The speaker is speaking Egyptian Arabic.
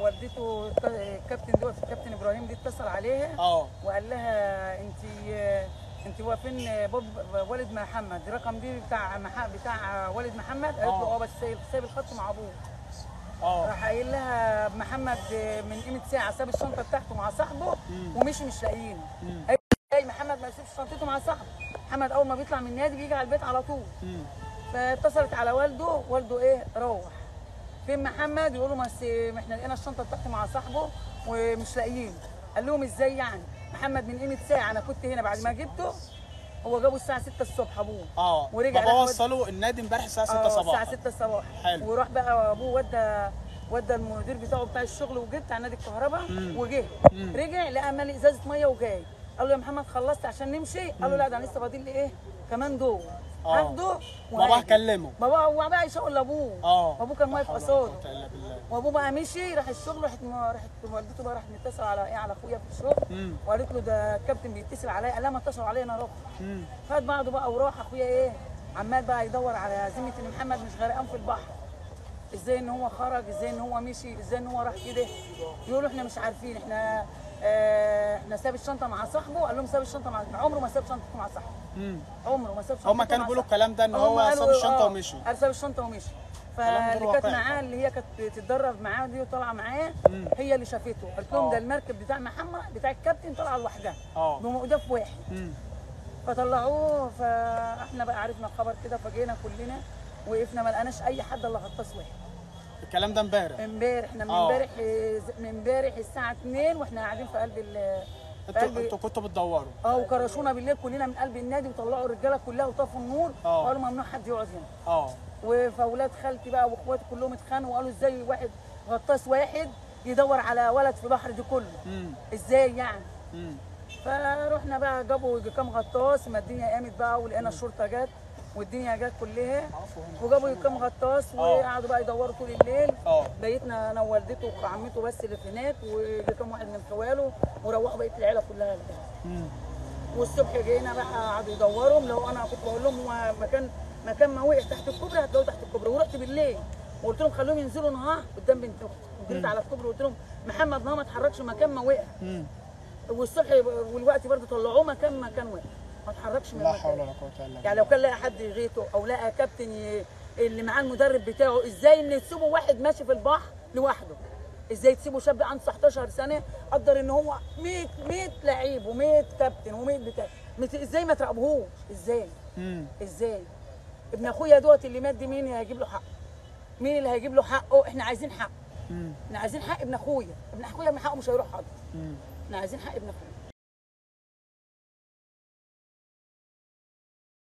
والدته الكابتن دوت الكابتن ابراهيم دي اتصل عليها اه وقال لها انت انت هو فين باب والد محمد الرقم دي بتاع مح... بتاع والد محمد قالت له آه. اه بس سايب سايب الخط مع ابوه اه راح قايل لها محمد من قيمه ساعه ساب الشنطه بتاعته مع صاحبه ومشي مش لاقيينه قالت له ازاي محمد ما يسيبش شنطته مع صاحبه محمد اول ما بيطلع من النادي بيجي على البيت على طول مم. فاتصلت على والده والده ايه روح فين محمد يقولوا ما س- احنا لقينا الشنطه بتاعته مع صاحبه ومش لاقيين قال لهم ازاي يعني محمد من قيمه ساعه انا كنت هنا بعد ما جبته هو جابه الساعه 6 الصبح ابوه اه ورجع بابا راح ود- وصله النادي امبارح الساعه 6 آه، صباحا الساعه 6 الصباح حلو. وراح بقى ابوه ودى ودى المدير بتاعه بتاع الشغل وجه بتاع نادي الكهرباء وجه رجع لقى مالي ازازه ميه وجاي قال له يا محمد خلصت عشان نمشي قال له لا ده انا لسه فاضل لي ايه كمان دول آه. هاخده بابا وهاجي. كلمه بابا هو بقى يشاور لابوه اه وابوه كان واقف لا حول ولا قصاده قوة إلا بالله. وابوه بقى مشي راح الشغل راحت راحت والدته بقى راحت متصل على ايه على اخويا في الشغل مم. وقالت له ده الكابتن بيتصل عليا قال لها ما اتصلوا عليا انا رحت مم. خد بعضه بقى وراح اخويا ايه عمال بقى يدور على ذمه ان محمد مش غرقان في البحر ازاي ان هو خرج ازاي ان هو مشي ازاي ان هو راح كده يقولوا احنا مش عارفين احنا آه احنا ساب الشنطه مع صاحبه قال لهم ساب الشنطه مع عمره ما ساب شنطته مع صاحبه مم. عمره ما ساب شنطته هما كانوا مع بيقولوا صاحبه. الكلام ده ان هم هو قالوا ساب الشنطه آه، ومشي قال ساب الشنطه ومشي كلام غير فاللي كانت واقعي معاه طبعا. اللي هي كانت بتتدرب معاه دي وطالعه معاه مم. هي اللي شافته قالت لهم آه. ده المركب بتاع محمد بتاع الكابتن طالعه لوحدها اه بمقدف واحد مم. فطلعوه فاحنا بقى عرفنا الخبر كده فجينا كلنا وقفنا ما لقيناش اي حد الا غطاس واحد الكلام ده امبارح امبارح احنا من آه. امبارح من امبارح الساعه 2 واحنا قاعدين في قلب ال في انتوا قلب انتوا كنتوا بتدوروا اه وكرشونا بالليل كلنا من قلب النادي وطلعوا الرجاله كلها وطفوا النور آه. وقالوا ممنوع حد يقعد هنا اه وفاولاد خالتي بقى واخواتي كلهم اتخانقوا وقالوا ازاي واحد غطاس واحد يدور على ولد في البحر دي كله مم. ازاي يعني مم. فروحنا بقى جابوا يجي كام غطاس ما الدنيا قامت بقى ولقينا الشرطه جت والدنيا جت كلها وجابوا يجي كام غطاس آه. وقعدوا بقى يدوروا طول الليل اه بيتنا انا ووالدته وعمته بس اللي في هناك وجي كام واحد من خواله وروحوا بقيه العيله كلها البيت. مم. والصبح جينا بقى قعدوا يدوروا لو انا كنت بقول لهم هو مكان مكان ما وقع تحت الكوبري هتلاقوه تحت الكوبري ورحت بالليل وقلت لهم خلوهم ينزلوا نهار قدام بنت اختي وجريت على الكوبري وقلت لهم محمد نهار ما اتحركش مكان ما وقع مم. والصبح والوقت برضه طلعوه مكان ما كان وقع ما اتحركش من لا المكان حول ولا قوه الا بالله يعني لو كان لقى حد يغيته او لقى كابتن ي... اللي معاه المدرب بتاعه ازاي ان تسيبوا واحد ماشي في البحر لوحده ازاي تسيبوا شاب عنده 19 سنه قدر ان هو 100 100 لعيب و100 كابتن و100 بتاع مت- ازاي ما تراقبوهوش ازاي مم. ازاي ابن اخويا دوت اللي مات دي مين اللي هيجيب له حقه مين اللي هيجيب له حقه احنا عايزين حق مم. احنا عايزين حق ابن اخويا ابن اخويا من حقه مش هيروح حد مم. احنا عايزين حق ابن اخويا